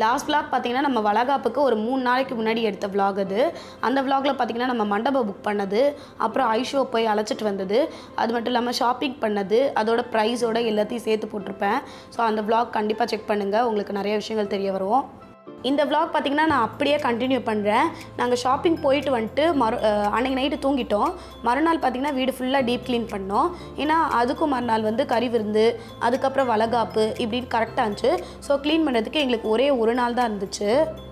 last vlog பார்த்தீங்கன்னா நம்ம வளகாப்புக்கு ஒரு மூணு நாளைக்கு முன்னாடி எடுத்த vlog அது அந்த vlogல பார்த்தீங்கன்னா நம்ம மண்டபம் புக் பண்ணது அப்புறம் ஐஷோ போய் அழைச்சிட்டு வந்தது அது மட்டும் இல்லாமல் ஷாப்பிங் பண்ணது அதோட ப்ரைஸோட எல்லாத்தையும் சேர்த்து போட்டிருப்பேன் ஸோ அந்த vlog கண்டிப்பாக செக் பண்ணுங்கள் உங்களுக்கு நிறைய விஷயங்கள் தெரிய வரும் இந்த vlog பார்த்தீங்கன்னா நான் அப்படியே கண்டினியூ பண்ணுறேன் நாங்கள் ஷாப்பிங் போயிட்டு வந்துட்டு மறு அஹ் அன்னைக்கு நைட்டு தூங்கிட்டோம் மறுநாள் பார்த்தீங்கன்னா வீடு ஃபுல்லாக டீப் க்ளீன் பண்ணோம் ஏன்னா அதுக்கும் மறுநாள் வந்து கறி விருந்து அதுக்கப்புறம் வளகாப்பு இப்படின்னு கரெக்டாக இருந்துச்சு ஸோ க்ளீன் பண்ணுறதுக்கு எங்களுக்கு ஒரே ஒரு நாள் தான் இருந்துச்சு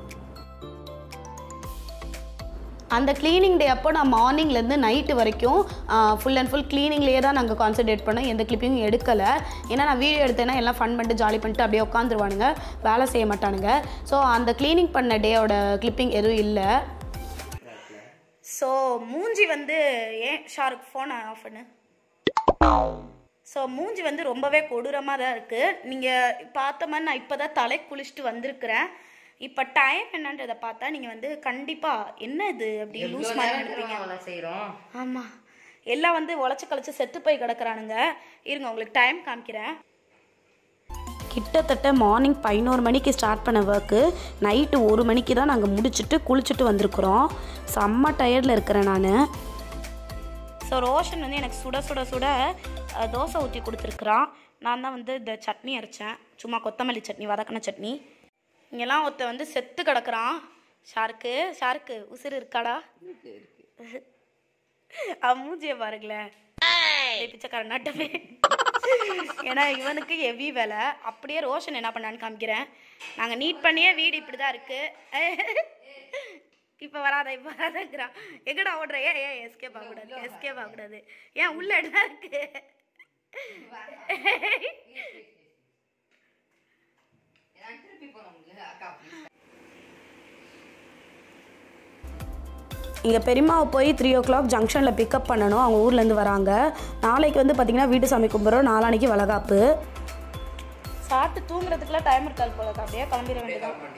அந்த க்ளீனிங் டே அப்போ நான் மார்னிங்லேருந்து நைட்டு வரைக்கும் ஃபுல் அண்ட் ஃபுல் க்ளீனிங்லேயே தான் நாங்கள் கான்சென்ட்ரேட் பண்ணோம் எந்த கிளிப்பிங்கும் எடுக்கலை ஏன்னா நான் வீடியோ எடுத்தேன்னா எல்லாம் ஃபன் பண்ணிட்டு ஜாலி பண்ணிட்டு அப்படியே உட்காந்துருவானுங்க வேலை செய்ய மாட்டானுங்க ஸோ அந்த க்ளீனிங் பண்ண டேயோட கிளிப்பிங் எதுவும் இல்லை ஸோ மூஞ்சி வந்து ஏன் ஷாருக் ஃபோன் ஆஃப் பண்ணு ஸோ மூஞ்சி வந்து ரொம்பவே கொடூரமாக தான் இருக்குது நீங்கள் பார்த்த மாதிரி நான் இப்போ தான் தலை குளிச்சுட்டு வந்திருக்கிறேன் இப்போ டைம் என்னன்றதை பார்த்தா நீங்கள் வந்து கண்டிப்பாக என்ன இது அப்படி லூஸ் மாதிரி நினைப்பீங்க வேலை செய்கிறோம் ஆமாம் எல்லாம் வந்து உழைச்சி கழிச்சு செத்து போய் கிடக்குறானுங்க இருங்க உங்களுக்கு டைம் காமிக்கிறேன் கிட்டத்தட்ட மார்னிங் பதினோரு மணிக்கு ஸ்டார்ட் பண்ண ஒர்க்கு நைட்டு ஒரு மணிக்கு தான் நாங்கள் முடிச்சுட்டு குளிச்சுட்டு வந்திருக்கிறோம் செம்ம டயர்டில் இருக்கிறேன் நான் ஸோ ரோஷன் வந்து எனக்கு சுட சுட சுட அஹ், தோசை ஊற்றி கொடுத்துருக்குறான் நான் தான் வந்து இந்த சட்னி அரைச்சேன் சும்மா கொத்தமல்லி சட்னி வதக்கின சட்னி இங்கெல்லாம் ஒருத்த வந்து செத்து கிடக்குறான் ஷாருக்கு ஷாருக்கு உசுறு இருக்காடா அவன் மூஞ்சிய பாருங்களேன் டேய் பிச்சைக்கார நாட்டமே ஏன்னா இவனுக்கு ஹெவி வேலை அப்படியே ரோஷன் என்ன பண்ணான்னு காமிக்கிறேன் நாங்கள் நீட் பண்ணியே வீடு இப்படி தான் இருக்கு இப்போ வராத இப்போ வராதங்கிறான் எங்கடா ஓடுற ஏன் ஏன் எஸ்கேப் ஆகக்கூடாது எஸ்கேப் ஆகக்கூடாது ஏன் உள்ள தான் இருக்கு இங்கே பெரியம்மாவை போய் த்ரீ ஓ கிளாக் ஜங்ஷனில் பிக்கப் பண்ணணும் அவங்க ஊர்லேருந்து வராங்க நாளைக்கு வந்து பார்த்திங்கன்னா வீட்டு சாமி கும்பிட்றோம் நாளானைக்கு வளகாப்பு சாப்பிட்டு தூங்குறதுக்குலாம் டைம் இருக்காது போல அப்படியே கிளம்பிட வேண்டியதான்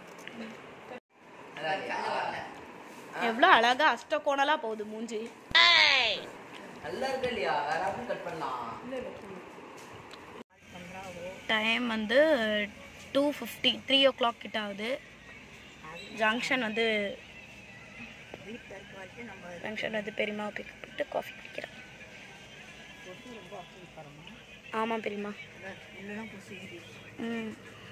எவ்வளோ அழகா அஷ்டகோணலாக போகுது மூஞ்சி நல்லா இருக்கு இல்லையா வேற கட் பண்ணலாம் டைம் வந்து two fifty three o'clock கிட்ட ஆகுது ஜங்ஷன் வந்து ஜங்ஷன் வந்து பெரியம்மாவை பிக்கப் பண்ணிட்டு காஃபி குடிக்கிறேன் ஆமாம் பெரியம்மா ம்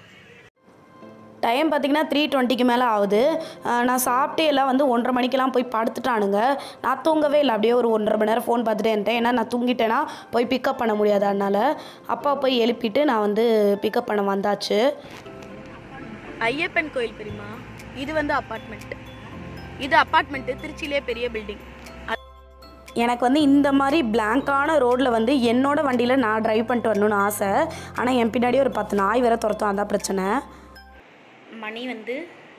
டைம் பார்த்தீங்கன்னா த்ரீ டுவெண்ட்டிக்கு மேலே ஆகுது அஹ் நான் சாப்பிட்டு எல்லாம் வந்து ஒன்றரை மணிக்கெல்லாம் போய் படுத்துட்டானுங்க நான் தூங்கவே இல்லை அப்படியே ஒரு ஒன்றரை மணி நேரம் ஃபோன் பார்த்துட்டே இருந்தேன் ஏன்னா நான் தூங்கிட்டேன்னா போய் பிக்கப் பண்ண முடியாது அதனால் அப்பா போய் எழுப்பிட்டு நான் வந்து பிக்கப் பண்ண வந்தாச்சு ஐயப்பன் கோயில் பெரியமா இது வந்து அப்பார்ட்மெண்ட் இது அப்பார்ட்மெண்ட்டு திருச்சியிலே பெரிய பில்டிங் எனக்கு வந்து இந்த மாதிரி பிளாங்கான ரோட்டில் வந்து என்னோட வண்டியில் நான் டிரைவ் பண்ணிட்டு வரணும்னு ஆசை ஆனால் என் பின்னாடி ஒரு பத்து நாய் வேற துரத்தும் அதான் பிரச்சனை மணி வந்து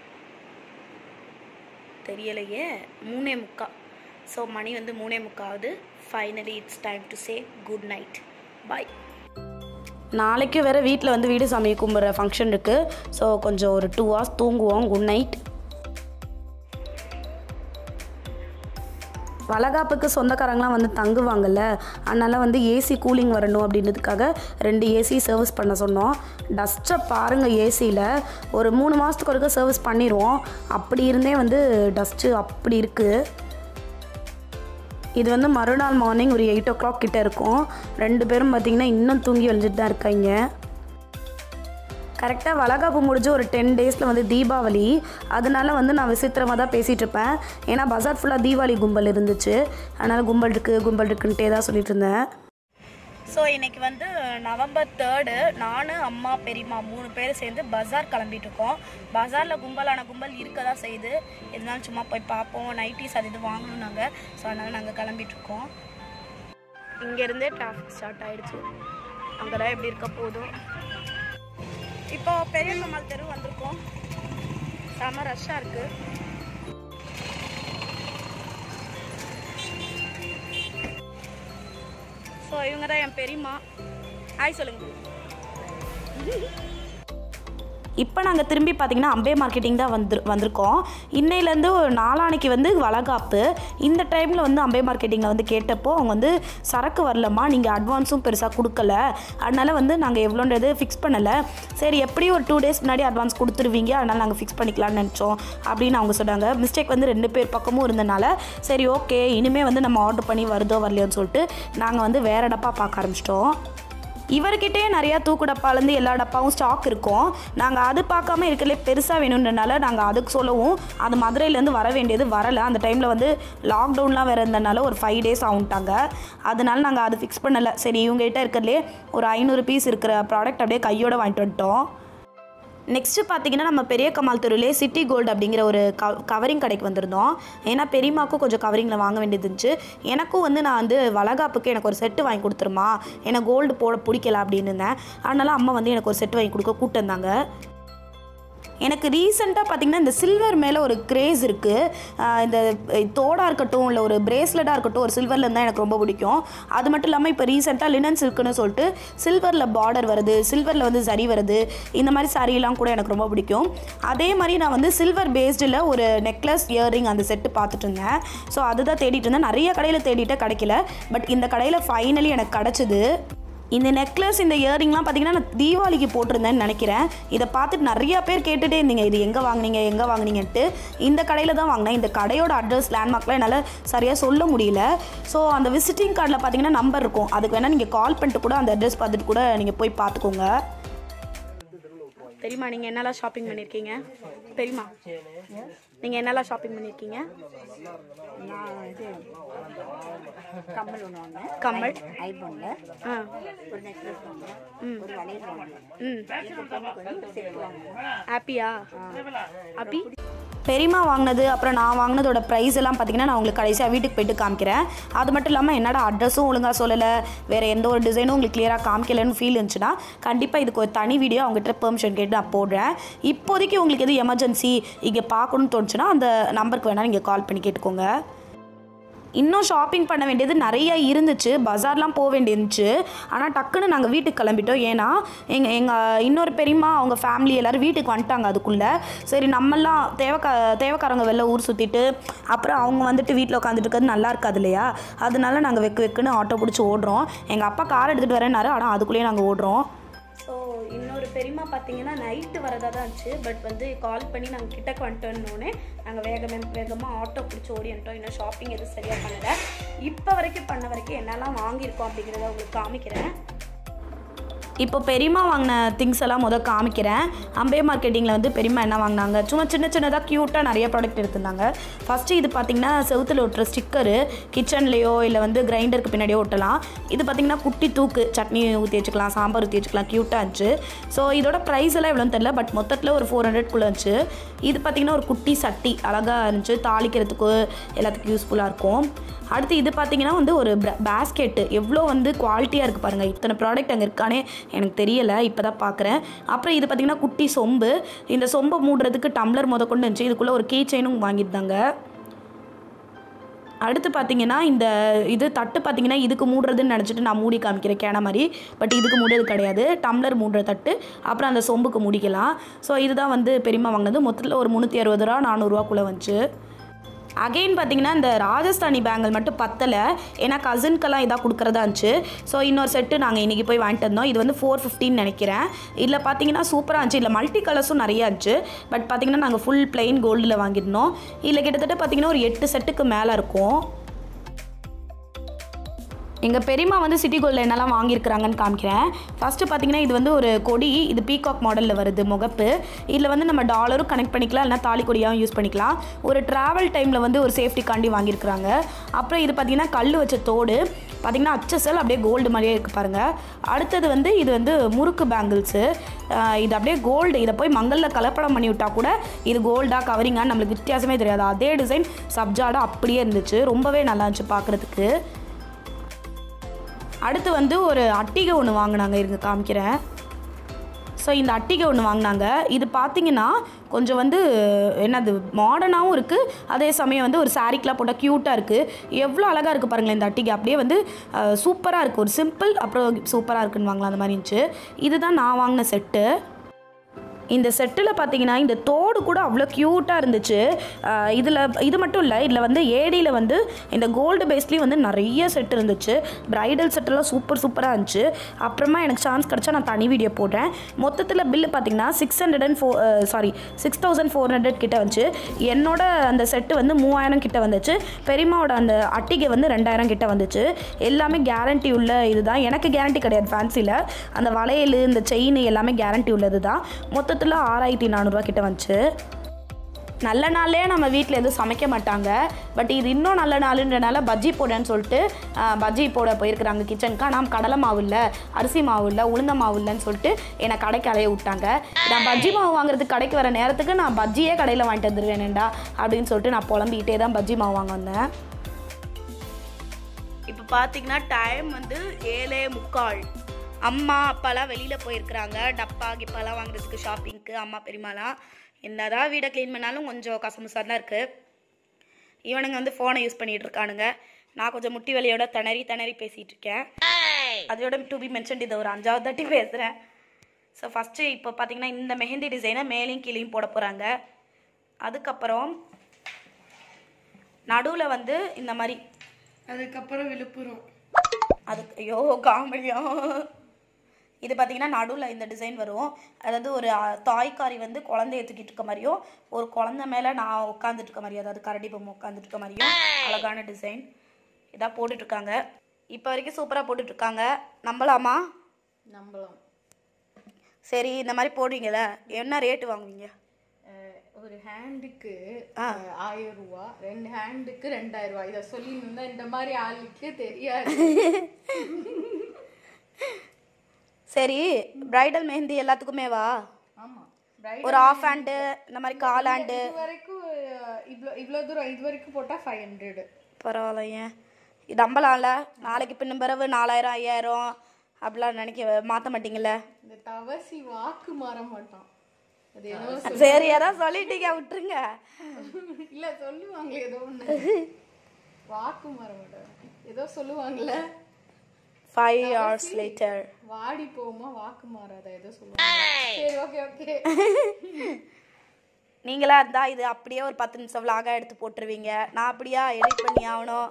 தெரியலையே மூணே முக்கா ஸோ மணி வந்து மூணே முக்காவது finally it's time to say good night bye நாளைக்கு வேறு வீட்டில் வந்து வீடு சாமி கும்பிட்ற ஃபங்க்ஷன் இருக்குது ஸோ கொஞ்சம் ஒரு டூ ஹவர்ஸ் தூங்குவோம் குட் நைட் வளகாப்புக்கு சொந்தக்காரங்களாம் வந்து தங்குவாங்கல்ல அதனால் வந்து ஏசி கூலிங் வரணும் அப்படின்றதுக்காக ரெண்டு ஏசி சர்வீஸ் பண்ண சொன்னோம் டஸ்ட்டை பாருங்கள் ஏசியில் ஒரு மூணு மாதத்துக்கு ஒருக்க சர்வீஸ் பண்ணிடுவோம் அப்படி இருந்தே வந்து டஸ்ட்டு அப்படி இருக்குது இது வந்து மறுநாள் மார்னிங் ஒரு எயிட் ஓ கிளாக் கிட்ட இருக்கும் ரெண்டு பேரும் பார்த்திங்கன்னா இன்னும் தூங்கி வந்துட்டு தான் இருக்காங்க கரெக்டாக வளகாப்பு முடிஞ்சு ஒரு டென் டேஸில் வந்து தீபாவளி அதனால வந்து நான் விசித்திரமாக தான் பேசிகிட்டு இருப்பேன் ஏன்னா பஜார் ஃபுல்லாக தீபாவளி கும்பல் இருந்துச்சு அதனால் கும்பல் இருக்குது கும்பல் இருக்குன்ட்டே தான் சொல்லிட்டு இருந்தேன் ஸோ இன்னைக்கு வந்து நவம்பர் தேர்டு நான் அம்மா பெரியம்மா மூணு பேர் சேர்ந்து பஜார் கிளம்பிட்டு இருக்கோம் பஜாரில் கும்பலான கும்பல் இருக்க தான் செய்யுது இருந்தாலும் சும்மா போய் பார்ப்போம் நைட்டிஸ் அது இது வாங்கணும் நாங்கள் ஸோ அதனால் நாங்கள் கிளம்பிட்டு இருக்கோம் இங்கேருந்தே டிராஃபிக் ஸ்டார்ட் ஆயிடுச்சு அங்கெல்லாம் எப்படி இருக்க போதும் இப்போ பெரிய பெருமாள் தெரு வந்திருக்கோம் செம ரஷ்ஷாக இருக்கு ஸோ இவங்க தான் என் பெரியம்மா ஆய் சொல்லுங்க இப்போ நாங்கள் திரும்பி பார்த்தீங்கன்னா அம்பே மார்க்கெட்டிங் தான் வந்து வந்திருக்கோம் இன்னையிலேருந்து ஒரு நாளானைக்கு வந்து வளகாப்பு இந்த டைமில் வந்து அம்பே மார்க்கெட்டிங்கில் வந்து கேட்டப்போ அவங்க வந்து சரக்கு வரலம்மா நீங்கள் அட்வான்ஸும் பெருசாக கொடுக்கல அதனால் வந்து நாங்கள் எவ்வளோன்றது ஃபிக்ஸ் பண்ணலை சரி எப்படியும் ஒரு டூ டேஸ் முன்னாடி அட்வான்ஸ் கொடுத்துருவீங்க அதனால் நாங்கள் ஃபிக்ஸ் பண்ணிக்கலாம்னு நினச்சோம் அப்படின்னு அவங்க சொன்னாங்க மிஸ்டேக் வந்து ரெண்டு பேர் பக்கமும் இருந்தனால சரி ஓகே இனிமேல் வந்து நம்ம ஆர்டர் பண்ணி வருதோ வரலையோன்னு சொல்லிட்டு நாங்கள் வந்து வேறு டப்பா பார்க்க ஆரம்பிச்சிட்டோம் இவர்கிட்டே நிறையா தூக்கு டப்பாலேருந்து எல்லா டப்பாவும் ஸ்டாக் இருக்கும் நாங்கள் அது பார்க்காம இருக்கலே பெருசாக வேணுன்றனால நாங்கள் அதுக்கு சொல்லவும் அது மதுரையிலேருந்து வர வேண்டியது வரலை அந்த டைமில் வந்து லாக்டவுன்லாம் வேறு இருந்தனால ஒரு ஃபைவ் டேஸ் ஆகுன்ட்டாங்க அதனால நாங்கள் அது ஃபிக்ஸ் பண்ணலை சரி இவங்ககிட்ட இருக்கிறதுலே ஒரு ஐநூறு பீஸ் இருக்கிற ப்ராடக்ட் அப்படியே கையோட வாங்கிட்டு வந்துட்டோம் நெக்ஸ்ட்டு பார்த்தீங்கன்னா நம்ம பெரிய கமால் தெருவிலே சிட்டி கோல்டு அப்படிங்கிற ஒரு க கவரிங் கடைக்கு வந்திருந்தோம் ஏன்னா பெரியமாக்கும் கொஞ்சம் கவரிங்கில் வாங்க வேண்டியது இருந்துச்சு எனக்கும் வந்து நான் வந்து வளகாப்புக்கு எனக்கு ஒரு செட்டு வாங்கி கொடுத்துருமா எனக்கு கோல்டு போட பிடிக்கல அப்படின்னு இருந்தேன் அதனால அம்மா வந்து எனக்கு ஒரு செட்டு வாங்கி கொடுக்க கூப்பிட்டு வந்தாங்க எனக்கு ரீசெண்டாக பார்த்தீங்கன்னா இந்த சில்வர் மேலே ஒரு கிரேஸ் இருக்குது இந்த தோடாக இருக்கட்டும் இல்லை ஒரு பிரேஸ்லெட்டாக இருக்கட்டும் ஒரு சில்வரில் இருந்தால் எனக்கு ரொம்ப பிடிக்கும் அது மட்டும் இல்லாமல் இப்போ ரீசெண்டாக லினன் சில்க்குன்னு சொல்லிட்டு சில்வரில் பார்டர் வருது சில்வரில் வந்து சரி வருது இந்த மாதிரி சாரீலாம் கூட எனக்கு ரொம்ப பிடிக்கும் அதே மாதிரி நான் வந்து சில்வர் பேஸ்டில் ஒரு நெக்லஸ் இயரிங் அந்த செட்டு பார்த்துட்டு இருந்தேன் ஸோ அதுதான் தேடிட்டு இருந்தேன் நிறைய கடையில் தேடிட்டு கிடைக்கல பட் இந்த கடையில் ஃபைனலி எனக்கு கிடச்சிது இந்த நெக்லஸ் இந்த இயரிங்லாம் பார்த்தீங்கன்னா நான் தீபாவளிக்கு போட்டிருந்தேன்னு நினைக்கிறேன் இதை பார்த்துட்டு நிறைய பேர் கேட்டுட்டே இருந்தீங்க இது எங்கே வாங்குனீங்க எங்கே வாங்குனீங்கன்ட்டு இந்த கடையில் தான் வாங்கினேன் இந்த கடையோட அட்ரஸ் லேண்ட்மார்க்லாம் என்னால் சரியாக சொல்ல முடியல ஸோ அந்த விசிட்டிங் கார்டில் பார்த்தீங்கன்னா நம்பர் இருக்கும் அதுக்கு வேணால் நீங்கள் கால் பண்ணிட்டு கூட அந்த அட்ரஸ் பார்த்துட்டு கூட நீங்கள் போய் பார்த்துக்கோங்க தெரியுமா நீங்கள் என்னெல்லாம் ஷாப்பிங் பண்ணியிருக்கீங்க தெரியுமா நீங்கள் என்னெல்லாம் ஷாப்பிங் பண்ணியிருக்கீங்க நான் இது கம்மல் ஒன்று வாங்கினேன் கம்மல் ஐபோனில் ஆ ஒரு நெக்லஸ் வாங்கினேன் ஒரு வளையல் வாங்கினேன் ம் எங்கள் பொண்ணுக்கு வந்து செட் வாங்கினேன் ஹாப்பியா ஹாப்பி பெரியமா வாங்கினது அப்புறம் நான் வாங்கினதோட ப்ரைஸ் எல்லாம் பார்த்தீங்கன்னா நான் உங்களுக்கு கடைசியாக வீட்டுக்கு போயிட்டு காமிக்கிறேன் அது மட்டும் இல்லாமல் என்னோட அட்ரஸும் ஒழுங்காக சொல்லலை வேறு எந்த ஒரு டிசைனும் உங்களுக்கு கிளியராக காமிக்கலன்னு ஃபீல் இருந்துச்சுன்னா கண்டிப்பாக இதுக்கு ஒரு தனி வீடியோ அவங்ககிட்ட பெர்மிஷன் கேட்டு நான் போடுறேன் இப்போதைக்கு உங்களுக்கு எது எமர்ஜென்சி இங்கே பார்க்கணும்னு தோணுச்சுன்னா அந்த நம்பருக்கு வேணால் நீங்கள் கால் பண்ணி கேட்டுக்கோங்க இன்னும் ஷாப்பிங் பண்ண வேண்டியது நிறைய இருந்துச்சு பஜார்லாம் போக வேண்டியிருந்துச்சு ஆனால் டக்குன்னு நாங்கள் வீட்டுக்கு கிளம்பிட்டோம் ஏன்னா எங்கள் எங்கள் இன்னொரு பெரியம்மா அவங்க ஃபேமிலி எல்லோரும் வீட்டுக்கு வந்துட்டாங்க அதுக்குள்ளே சரி நம்மெல்லாம் தேவைக்கா தேவைக்காரங்க வெளில ஊர் சுற்றிட்டு அப்புறம் அவங்க வந்துட்டு வீட்டில் உட்காந்துட்டு இருக்கிறது நல்லா இருக்காது இல்லையா அதனால நாங்கள் வெக்கு வெக்குன்னு ஆட்டோ பிடிச்சி ஓடுறோம் எங்கள் அப்பா கார் எடுத்துகிட்டு வரேன்னாரு ஆனால் அதுக்குள்ளேயே நாங்கள் ஓடுறோம் ஸோ இன்னொரு பெரியம்மா பார்த்தீங்கன்னா நைட்டு வரதா தான் இருந்துச்சு பட் வந்து கால் பண்ணி நாங்கள் கிட்டக்கு வந்துட்டோன்னே நாங்கள் வேக வேகமாக ஆட்டோ பிடிச்சி ஓடி வந்துட்டோம் இன்னும் ஷாப்பிங் எதுவும் சரியாக பண்ணலை இப்போ வரைக்கும் பண்ண வரைக்கும் என்னெல்லாம் வாங்கியிருக்கோம் அப்படிங்கிறத உங்களுக்கு காமிக்கிறேன் இப்போ பெரியம்மா வாங்கின திங்ஸ் எல்லாம் முதல் காமிக்கிறேன் அம்பே மார்க்கெட்டிங்கில் வந்து பெரியம்மா என்ன வாங்கினாங்க சும்மா சின்ன சின்னதாக க்யூட்டாக நிறைய ப்ராடக்ட் எடுத்திருந்தாங்க ஃபஸ்ட்டு இது பார்த்திங்கன்னா செவுத்தில் ஒட்டுற ஸ்டிக்கரு கிச்சன்லேயோ இல்லை வந்து கிரைண்டருக்கு பின்னாடியோ ஒட்டலாம் இது பார்த்திங்கன்னா குட்டி தூக்கு சட்னி ஊற்றி வச்சுக்கலாம் சாம்பார் ஊற்றி வச்சுக்கலாம் க்யூட்டாக இருந்துச்சு ஸோ இதோட ப்ரைஸ் எல்லாம் எவ்வளோன்னு தெரில பட் மொத்தத்தில் ஒரு ஃபோர் ஹண்ட்ரட்குள்ளே இருந்துச்சு இது பார்த்திங்கன்னா ஒரு குட்டி சட்டி அழகாக இருந்துச்சு தாளிக்கிறதுக்கு எல்லாத்துக்கும் யூஸ்ஃபுல்லாக இருக்கும் அடுத்து இது பார்த்தீங்கன்னா வந்து ஒரு பேஸ்கெட்டு எவ்வளோ வந்து குவாலிட்டியாக இருக்குது பாருங்கள் இத்தனை ப்ராடக்ட் அங்கே இருக்கானே எனக்கு தெரியலை இப்போ தான் பார்க்குறேன் அப்புறம் இது பார்த்தீங்கன்னா குட்டி சொம்பு இந்த சொம்பை மூடுறதுக்கு டம்ளர் முத கொண்டு இருந்துச்சு இதுக்குள்ளே ஒரு கீ செயினும் வாங்கியிருந்தாங்க அடுத்து பார்த்தீங்கன்னா இந்த இது தட்டு பார்த்தீங்கன்னா இதுக்கு மூடுறதுன்னு நினச்சிட்டு நான் மூடி காமிக்கிறேன் கேன மாதிரி பட் இதுக்கு மூடுறது கிடையாது டம்ளர் மூடுற தட்டு அப்புறம் அந்த சொம்புக்கு முடிக்கலாம் ஸோ இதுதான் வந்து பெரியம்மா வாங்கினது மொத்தத்தில் ஒரு முந்நூற்றி அறுபது ரூபா நானூறுரூவாக்குள்ளே வந்துச்சு அகெயின் பார்த்தீங்கன்னா இந்த ராஜஸ்தானி பேங்கிள் மட்டும் பத்தலை ஏன்னா கசின்க்கெல்லாம் இதாக கொடுக்குறதா இருந்துச்சு ஸோ இன்னொரு செட்டு நாங்கள் இன்றைக்கி போய் வாங்கிட்டு வந்தோம் இது வந்து ஃபோர் ஃபிஃப்டின்னு நினைக்கிறேன் இதில் பார்த்தீங்கன்னா சூப்பராக இருந்துச்சு இல்லை மல்டி கலர்ஸும் நிறையா இருந்துச்சு பட் பார்த்தீங்கன்னா நாங்கள் ஃபுல் பிளெயின் கோல்டில் வாங்கியிருந்தோம் இதில் கிட்டத்தட்ட பார்த்தீங்கன்னா ஒரு எட்டு செட்டுக்கு மேலே இருக்கும் எங்கள் பெரியம்மா வந்து சிட்டி கோல்டில் என்னெல்லாம் வாங்கியிருக்கிறாங்கன்னு காமிக்கிறேன் ஃபஸ்ட்டு பார்த்தீங்கன்னா இது வந்து ஒரு கொடி இது பீகாக் மாடலில் வருது முகப்பு இதில் வந்து நம்ம டாலரும் கனெக்ட் பண்ணிக்கலாம் இல்லைனா தாலி கொடியாகவும் யூஸ் பண்ணிக்கலாம் ஒரு ட்ராவல் டைமில் வந்து ஒரு சேஃப்டிக்காண்டி வாங்கியிருக்கிறாங்க அப்புறம் இது பார்த்தீங்கன்னா கல் வச்ச தோடு பார்த்தீங்கன்னா அச்சசல் அப்படியே கோல்டு மாதிரியே இருக்குது பாருங்கள் அடுத்தது வந்து இது வந்து முறுக்கு பேங்கிள்ஸு இது அப்படியே கோல்டு இதை போய் மங்களில் கலப்படம் பண்ணி விட்டால் கூட இது கோல்டாக கவரிங்கான்னு நம்மளுக்கு வித்தியாசமே தெரியாது அதே டிசைன் சப்ஜாடாக அப்படியே இருந்துச்சு ரொம்பவே நல்லா இருந்துச்சு பார்க்குறதுக்கு அடுத்து வந்து ஒரு அட்டிகை ஒன்று வாங்கினாங்க இருங்க காமிக்கிறேன் ஸோ இந்த அட்டிகை ஒன்று வாங்கினாங்க இது பார்த்தீங்கன்னா கொஞ்சம் வந்து என்னது மாடர்னாகவும் இருக்குது அதே சமயம் வந்து ஒரு சாரீக்கெலாம் போட்டால் க்யூட்டாக இருக்குது எவ்வளோ அழகாக இருக்குது பாருங்களேன் இந்த அட்டிகை அப்படியே வந்து சூப்பராக இருக்குது ஒரு சிம்பிள் அப்புறம் சூப்பராக இருக்குன்னு வாங்கலாம் அந்த மாதிரி இருந்துச்சு இதுதான் நான் வாங்கின செட்டு இந்த செட்டில் பார்த்தீங்கன்னா இந்த தோடு கூட அவ்வளோ க்யூட்டாக இருந்துச்சு இதில் இது மட்டும் இல்லை இதில் வந்து ஏடியில் வந்து இந்த கோல்டு பேஸ்லேயும் வந்து நிறைய செட் இருந்துச்சு ப்ரைடல் செட்டெல்லாம் சூப்பர் சூப்பராக இருந்துச்சு அப்புறமா எனக்கு சான்ஸ் கிடச்சா நான் தனி வீடியோ போடுறேன் மொத்தத்தில் பில்லு பார்த்தீங்கன்னா six hundred and four sorry six thousand four hundred கிட்ட வந்துச்சு என்னோட அந்த செட்டு வந்து மூவாயிரம் கிட்ட வந்துச்சு பெரியம்மாவோட அந்த அட்டிகை வந்து ரெண்டாயிரம் கிட்ட வந்துச்சு எல்லாமே கேரண்டி உள்ள இதுதான் எனக்கு கேரண்டி கிடையாது ஃபேன்சியில் அந்த வளையல் இந்த செயின் எல்லாமே கேரண்டி உள்ளது தான் மொத்தத்தில் ஆறாயிரத்தி நானூறுரூவா கிட்ட வந்துச்சு நல்ல நாள்லேயே நம்ம வீட்டில் எதுவும் சமைக்க மாட்டாங்க பட் இது இன்னும் நல்ல நாளுன்றனால பஜ்ஜி போடுன்னு சொல்லிட்டு ஆ, பஜ்ஜி போட போயிருக்கிறாங்க கிச்சனுக்கு ஆனால் கடலை மாவு இல்லை அரிசி மாவு இல்லை உளுந்த மாவு இல்லைன்னு சொல்லிட்டு என்னை கடைக்கு அலைய விட்டாங்க நான் பஜ்ஜி மாவு வாங்குறதுக்கு கடைக்கு வர நேரத்துக்கு நான் பஜ்ஜியே கடையில் வாங்கிட்டு வந்துடுவேனேண்டா அப்படின்னு சொல்லிட்டு நான் புலம்பிக்கிட்டே தான் பஜ்ஜி மாவு வாங்க வந்தேன் இப்போ பார்த்தீங்கன்னா டைம் வந்து ஏழே முக்கால் அம்மா அப்பாலாம் வெளியில் போயிருக்கிறாங்க டப்பா கிப்பாலாம் வாங்குறதுக்கு ஷாப்பிங்க்கு அம்மா பெரியமாலாம் என்னதான் வீடை க்ளீன் பண்ணாலும் கொஞ்சம் கசமுசாக தான் இருக்குது இவனுங்க வந்து ஃபோனை யூஸ் பண்ணிட்டு இருக்கானுங்க நான் கொஞ்சம் முட்டி வலியோட திணறி திணறி பேசிகிட்டு இருக்கேன் அதோட டு பி மென்ஷன் இதை ஒரு அஞ்சாவது தாட்டி பேசுகிறேன் ஸோ ஃபஸ்ட்டு இப்போ பார்த்தீங்கன்னா இந்த மெஹந்தி டிசைனை மேலேயும் கீழேயும் போட போகிறாங்க அதுக்கப்புறம் நடுவில் வந்து இந்த மாதிரி அதுக்கப்புறம் விழுப்புரம் அதுக்கு ஐயோ காமெடியும் இது பார்த்தீங்கன்னா நடுவில் இந்த டிசைன் வரும் அதாவது ஒரு அஹ், தாய்க்காரி வந்து குழந்தைய தூக்கிட்டு இருக்க மாதிரியும் ஒரு குழந்தை மேலே நான் உட்காந்துட்டு இருக்க மாதிரியும் அதாவது கரடி பொம்மை உட்காந்துட்டு இருக்க மாதிரியும் அழகான டிசைன் இதாக போட்டுட்ருக்காங்க இப்போ வரைக்கும் சூப்பராக போட்டுட்ருக்காங்க நம்பலாமா நம்பலாம் சரி இந்த மாதிரி போடுவீங்களே என்ன ரேட்டு வாங்குவீங்க அஹ் ஒரு ஹேண்டுக்கு ஆயிரம் ரூபா ரெண்டு ஹேண்டுக்கு ரெண்டாயிரம் ரூபா இதை சொல்லியிருந்தா இந்த மாதிரி ஆளுக்கு தெரியாது சரி பிரைடல் மெஹந்தி எல்லாத்துக்குமே வா ஆமா Bridal ஒரு ஆஃப் ஹேண்டு இந்த மாதிரி கால் ஹேண்டு இது வரைக்கும் அஹ், இவ்ளோ இவ்வளோ தூரம் இது வரைக்கும் போட்டால் ஃபைவ் ஹண்ட்ரடு பரவாயில்ல ஏன் இது நம்பலாம்ல நாளைக்கு பின்ன பிறகு நாலாயிரம் ஐயாயிரம் அப்படிலாம் நினைக்க மாற்ற மாட்டீங்கல்ல இந்த தவசி வாக்கு மாற மாட்டான் அது ஏதோ சரி அதான் சொல்லிட்டீங்க விட்டுருங்க இல்ல சொல்லுவாங்களே ஏதோ ஒண்ணு வாக்கு மாற மாட்டாங்க ஏதோ சொல்லுவாங்கல்ல ஃபைவ் ஹவர்ஸ் லேட்டர் வாடி போமா வாக்கு மாறாத ஏதோ சொல்லுவாங்க சரி ஓகே ஓகே நீங்களா இருந்தா இது அப்படியே ஒரு பத்து நிமிஷம் vlog-ஆ எடுத்து போட்டுருவீங்க நான் அப்படியா எடிட் பண்ணி ஆகணும்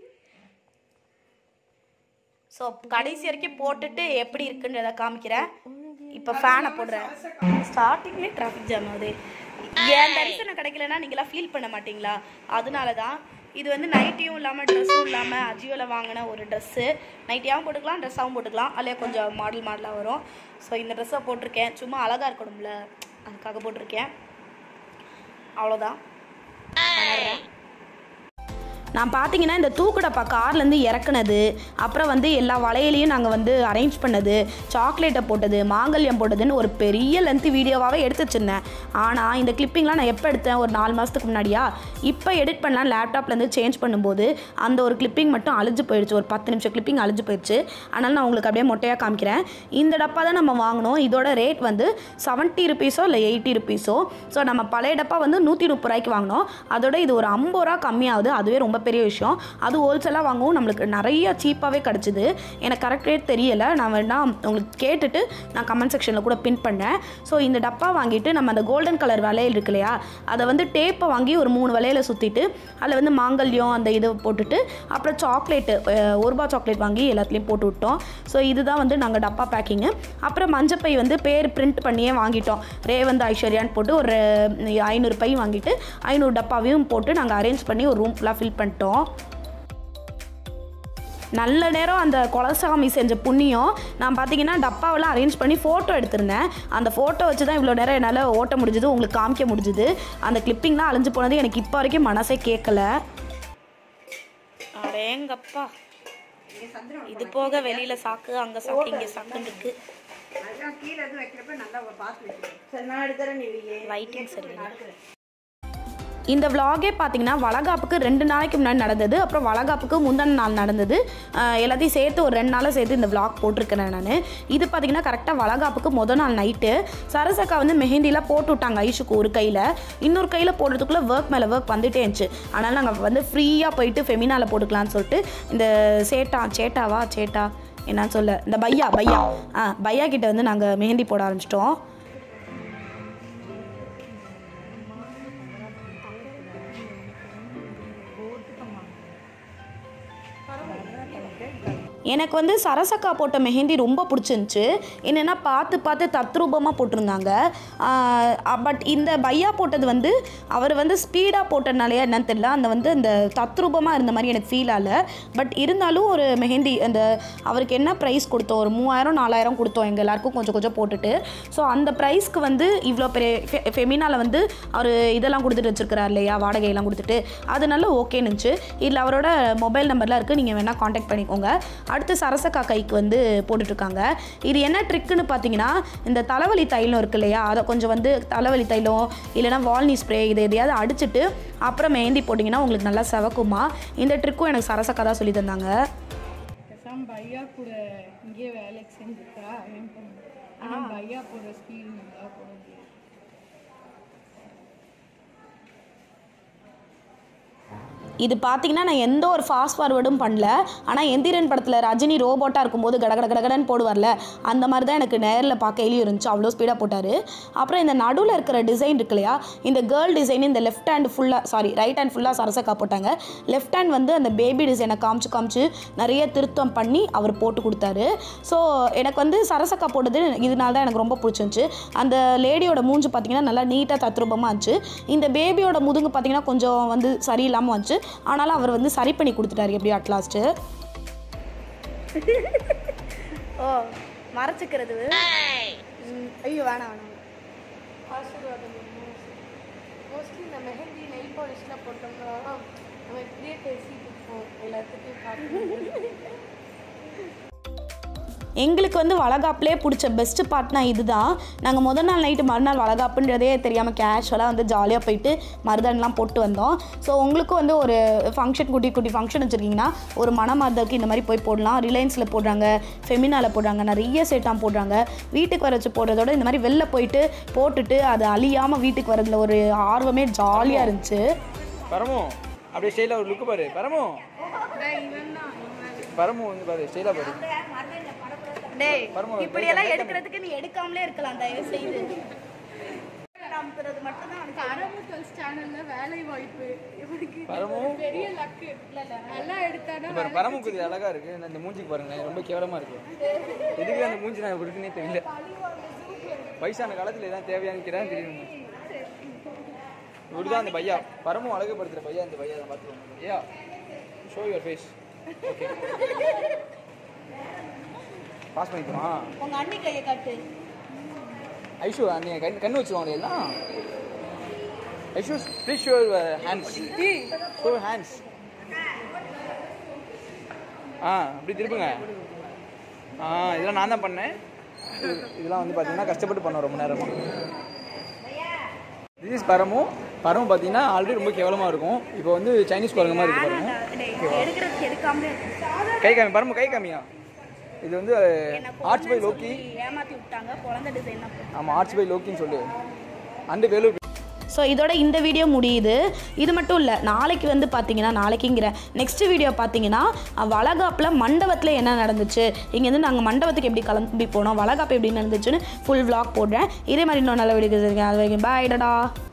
ஸோ கடைசி வரைக்கும் போட்டுட்டு எப்படி இருக்குன்றத காமிக்கிறேன் இப்போ ஃபேனை போடுறேன் ஸ்டார்டிங்லேயே டிராஃபிக் ஜாம் ஆகுது ஏன் தரிசனம் கிடைக்கலன்னா நீங்களாம் ஃபீல் பண்ண மாட்டீங்களா அதனால தான் இது வந்து நைட்டியும் இல்லாமல் ட்ரெஸ்ஸும் இல்லாமல் அஜியோவில் வாங்கின ஒரு ட்ரெஸ்ஸு நைட்டியாகவும் போட்டுக்கலாம் ட்ரெஸ்ஸாகவும் போட்டுக்கலாம் அதிலே கொஞ்சம் மாடல் மாடலாக வரும் ஸோ இந்த ட்ரெஸ்ஸை போட்டிருக்கேன் சும்மா அழகாக இருக்கணும்ல அதுக்காக போட்டிருக்கேன் அவ்வளோதான் நான் பார்த்தீங்கன்னா இந்த தூக்குடப்பா கார்லேருந்து இறக்குனது அப்புறம் வந்து எல்லா வளையலையும் நாங்கள் வந்து அரேஞ்ச் பண்ணது சாக்லேட்டை போட்டது மாங்கல்யம் போட்டதுன்னு ஒரு பெரிய லென்த் வீடியோவாகவே எடுத்து வச்சிருந்தேன் ஆனால் இந்த கிளிப்பிங்லாம் நான் எப்போ எடுத்தேன் ஒரு நாலு மாதத்துக்கு முன்னாடியா இப்போ எடிட் பண்ணலாம் லேப்டாப்லேருந்து சேஞ்ச் பண்ணும்போது அந்த ஒரு கிளிப்பிங் மட்டும் அழிஞ்சு போயிடுச்சு ஒரு பத்து நிமிஷம் கிளிப்பிங் அழிஞ்சு போயிடுச்சு அதனால் நான் உங்களுக்கு அப்படியே மொட்டையாக காமிக்கிறேன் இந்த டப்பா தான் நம்ம வாங்கினோம் இதோட ரேட் வந்து செவன்ட்டி ருபீஸோ இல்லை எயிட்டி ருபீஸோ ஸோ நம்ம பழைய டப்பா வந்து நூற்றி முப்பது ரூபாய்க்கு வாங்கினோம் அதோட இது ஒரு ஐம்பது ரூபா கம்மியாகுது அதுவே ரொம்ப பெரிய விஷயம் அது ஹோல்சேலாக வாங்கவும் நம்மளுக்கு நிறைய சீப்பாகவே கிடச்சிது எனக்கு கரெக்ட் ரேட் தெரியலை நான் வேணா உங்களுக்கு கேட்டுட்டு நான் கமெண்ட் செக்ஷனில் கூட பின் பண்ணேன் ஸோ இந்த டப்பா வாங்கிட்டு நம்ம அந்த கோல்டன் கலர் வளையல் இருக்கு இல்லையா அதை வந்து டேப்பை வாங்கி ஒரு மூணு வளையலை சுற்றிட்டு அதில் வந்து மாங்கல்யம் அந்த இது போட்டுட்டு அப்புறம் சாக்லேட்டு ஒரு ரூபா சாக்லேட் வாங்கி எல்லாத்துலேயும் போட்டு விட்டோம் ஸோ இதுதான் வந்து நாங்கள் டப்பா பேக்கிங்கு அப்புறம் மஞ்சப்பை வந்து பேர் பிரிண்ட் பண்ணியே வாங்கிட்டோம் ரேவந்த் ஐஸ்வர்யான்னு போட்டு ஒரு ஐநூறு பை வாங்கிட்டு ஐநூறு டப்பாவையும் போட்டு நாங்கள் அரேஞ்ச் பண்ணி ஒரு ரூம் ஃபுல்லாக ஃபில் பண்ணிட்டோம் நல்ல நேரம் அந்த குலசாமி செஞ்ச புண்ணியம் நான் பார்த்தீங்கன்னா டப்பாவெல்லாம் அரேஞ்ச் பண்ணி ஃபோட்டோ எடுத்திருந்தேன் அந்த ஃபோட்டோ வச்சு தான் இவ்வளோ நேரம் என்னால் ஓட்ட முடிஞ்சுது உங்களுக்கு காமிக்க முடிஞ்சுது அந்த கிளிப்பிங்லாம் அழிஞ்சு போனது எனக்கு இப்போ வரைக்கும் மனசே கேட்கல அடேங்கப்பா இது போக வெளியில் சாக்கு அங்கே சாக்கு இங்கே சாக்குன்னு இருக்கு கீழே எதுவும் வைக்கிறப்ப நல்லா பார்த்து வைக்கணும் லைட்டிங் சரியில்லை இந்த vlog-ஏ பார்த்தீங்கன்னா வளகாப்புக்கு ரெண்டு நாளைக்கு முன்னாடி நடந்தது அப்புறம் வளகாப்புக்கு முந்தின நாள் நடந்தது அஹ் எல்லாத்தையும் சேர்த்து ஒரு ரெண்டு நாளாக சேர்த்து இந்த vlog போட்டிருக்கிறேன் நான் இது பார்த்தீங்கன்னா கரெக்டாக வளகாப்புக்கு முத நாள் நைட்டு சரசக்கா வந்து மெஹந்திலாம் போட்டு விட்டாங்க ஐஷுக்கு ஒரு கையில் இன்னொரு கையில் போடுறதுக்குள்ளே ஒர்க் மேலே ஒர்க் வந்துட்டே இருந்துச்சு அதனால் நாங்கள் வந்து ஃப்ரீயாக போயிட்டு ஃபெமினாவில் போட்டுக்கலாம்னு சொல்லிட்டு இந்த சேட்டா சேட்டாவா சேட்டா என்னன்னு சொல்ல இந்த பையா பையா ஆ பையா கிட்ட வந்து நாங்கள் மெஹந்தி போட ஆரம்பிச்சிட்டோம் எனக்கு வந்து சரசக்கா போட்ட மெஹந்தி ரொம்ப பிடிச்சிருந்துச்சு என்னென்னா பார்த்து பார்த்து தத்ரூபமாக போட்டிருந்தாங்க பட் இந்த பையா போட்டது வந்து அவர் வந்து ஸ்பீடாக போட்டனாலே என்னன்னு தெரியல அந்த வந்து அந்த தத்ரூபமாக இருந்த மாதிரி எனக்கு ஃபீல் ஆகல பட் இருந்தாலும் ஒரு மெஹந்தி அந்த அவருக்கு என்ன ப்ரைஸ் கொடுத்தோம் ஒரு மூவாயிரம் நாலாயிரம் கொடுத்தோம் எங்கள் எல்லாருக்கும் கொஞ்சம் கொஞ்சம் போட்டுட்டு ஸோ அந்த ப்ரைஸ்க்கு வந்து இவ்வளோ பெரிய ஃபெ ஃபெமினாவில் வந்து அவர் இதெல்லாம் கொடுத்துட்டு வச்சிருக்கிறார் இல்லையா வாடகையெல்லாம் கொடுத்துட்டு அதனால ஓகேன்னு இருந்துச்சு இதில் அவரோட மொபைல் நம்பர்லாம் இருக்குது நீங்கள் வேணால் காண்டாக்ட் பண்ணிக்கோங்க அடுத்து சரசக்கா கைக்கு வந்து போட்டுட்ருக்காங்க இது என்ன ட்ரிக்குன்னு பார்த்தீங்கன்னா இந்த தலைவலி தைலம் இருக்கு இல்லையா அதை கொஞ்சம் வந்து தலைவலி தைலம் இல்லைனா வால்னி ஸ்ப்ரே இதை எதையாவது அடிச்சுட்டு அப்புறம் மெஹந்தி போட்டிங்கன்னா உங்களுக்கு நல்லா செவக்குமா இந்த ட்ரிக்கும் எனக்கு சரசக்கா தான் சொல்லி தந்தாங்க பேசாம பையா கூட இங்கேயே வேலைக்கு செஞ்சுட்டா ஆனால் பையா போடுற ஸ்பீடு நல்லா போட முடியும் இது பார்த்தீங்கன்னா நான் எந்த ஒரு ஃபாஸ்ட் ஃபார்வர்டும் பண்ணல ஆனால் எந்திரன் படத்தில் ரஜினி ரோபோட்டாக இருக்கும்போது கடகட கடகடன்னு போடுவார்ல அந்த மாதிரி தான் எனக்கு நேரில் பார்க்கையிலையும் இருந்துச்சு அவ்வளோ ஸ்பீடாக போட்டார் அப்புறம் இந்த நடுவில் இருக்கிற டிசைன் இருக்கு இல்லையா இந்த கேர்ள் டிசைன் இந்த லெஃப்ட் ஹேண்ட் ஃபுல்லாக சாரி ரைட் ஹேண்ட் ஃபுல்லாக சரசக்கா போட்டாங்க லெஃப்ட் ஹேண்ட் வந்து அந்த பேபி டிசைனை காமிச்சு காமிச்சு நிறைய திருத்தம் பண்ணி அவர் போட்டு கொடுத்தாரு ஸோ எனக்கு வந்து சரசக்கா போட்டது இதனால தான் எனக்கு ரொம்ப பிடிச்சிருந்துச்சு அந்த லேடியோட மூஞ்சி பார்த்தீங்கன்னா நல்லா நீட்டாக தத்ரூபமாக இருந்துச்சு இந்த பேபியோட முதுகு பார்த்தீங்கன்னா கொஞ்சம் வந்து சரியில்லாமல் வந்துச்சு ஆனாலும் அவர் வந்து சரி பண்ணி கொடுத்துட்டாரு எப்படி அட்லாஸ்ட்டு ஓ மறைச்சிக்கிறது ஐயோ வேணாம் வேணாம் ஆசீர்வாதம் மோஸ்ட்லி இந்த மெஹந்தி நெல் பாலிஷ்லாம் போட்டோம்னா நம்ம இப்படியே பேசிட்டு இருப்போம் எல்லாத்துக்கும் பார்க்கணும் எங்களுக்கு வந்து வளகாப்புலேயே பிடிச்ச பெஸ்ட் பார்ட்னா இதுதான் நாங்கள் முதல் நாள் நைட்டு மறுநாள் வளகாப்புன்றதே தெரியாமல் கேஷுவலாக வந்து ஜாலியாக போயிட்டு மருதாணிலாம் போட்டு வந்தோம் ஸோ உங்களுக்கும் வந்து ஒரு ஃபங்க்ஷன் குட்டி குட்டி ஃபங்க்ஷன் வச்சுருக்கீங்கன்னா ஒரு மணமருதலுக்கு இந்த மாதிரி போய் போடலாம் ரிலையன்ஸில் போடுறாங்க ஃபெமினாவில் போடுறாங்க நிறைய சேட்டாம் போடுறாங்க வீட்டுக்கு வர வச்சு போடுறதோட இந்த மாதிரி வெளில போயிட்டு போட்டுட்டு அது அழியாமல் வீட்டுக்கு வரதுல ஒரு ஆர்வமே ஜாலியாக இருந்துச்சு பரமு அப்படியே ஸ்டைலாக ஒரு லுக்கு பாரு பரமு பரமு வந்து பாரு ஸ்டைலாக பாரு டேய் பரமு, இப்படியெல்லாம் எடுக்கிறதுக்கு நீ எடுக்காமலே இருக்கலாம் தயவு செய்து காமிக்கிறது மட்டும்தான் கரமுத்தல் சேனல்ல வேலை வாய்ப்பு இவனுக்கு பரமு பெரிய லக்கு நல்லா எடுத்தானா பாரு பரமுக்கு இது அழகா இருக்கு இந்த- இந்த மூஞ்சிக்கு பாருங்க ரொம்ப கேவலமா இருக்கு எதுக்கு அந்த மூஞ்சி நான் இருக்குன்னே தெரியல வயசான காலத்துல இதான் தேவையான்னு கேட்டா தெரியும் இவருதான் அந்த பையா பரமும் அழகுபடுத்துற பையா இந்த பையா தான் பார்த்துக்கோங்க ஐயா show your face okay pass பண்ணிக்குமா உங்க அண்ணி கையை காட்டு ஐஷு நீங்க கண் கண்ணு வச்சுக்கோங்க எல்லாம் Aishu please show hands show hands ஆ அப்படி திருப்புங்க ஆ இதெல்லாம் நான் தான் பண்ணேன் இது- இதெல்லாம் வந்து பார்த்தீங்கன்னா கஷ்டப்பட்டு பண்ணோம் ரொம்ப நேரமா திஸ் இஸ் பரமும் பரமும் பார்த்தீங்கன்னா ஆல்ரெடி ரொம்ப கேவலமாக இருக்கும் இப்போ வந்து சைனீஸ் குரங்கு மாதிரி இருக்கு பாருங்க எடுக்கிறதுக்கு எடுக்காமலே கை காமி பரமு கை காமியா இது வந்து ஆர்ட்ஸ் பை லோக்கி ஏமாத்தி விட்டாங்க குழந்தை டிசைன் ஆமாம் ஆர்ட்ஸ் பை லோக்கின்னு சொல்லு அண்டு வேலூர் ஸோ இதோட இந்த வீடியோ முடியுது இது மட்டும் இல்லை நாளைக்கு வந்து பார்த்தீங்கன்னா நாளைக்குங்கிற நெக்ஸ்ட் வீடியோ பார்த்தீங்கன்னா அஹ், வளகாப்பில் மண்டபத்தில் என்ன நடந்துச்சு இங்கேருந்து நாங்கள் மண்டபத்துக்கு எப்படி கிளம்பி போனோம் வளகாப்பு எப்படி நடந்துச்சுன்னு ஃபுல் vlog போடுறேன் இதே மாதிரி இன்னும் நல்ல வீடியோ அது வரைக்கும் பாய் டடா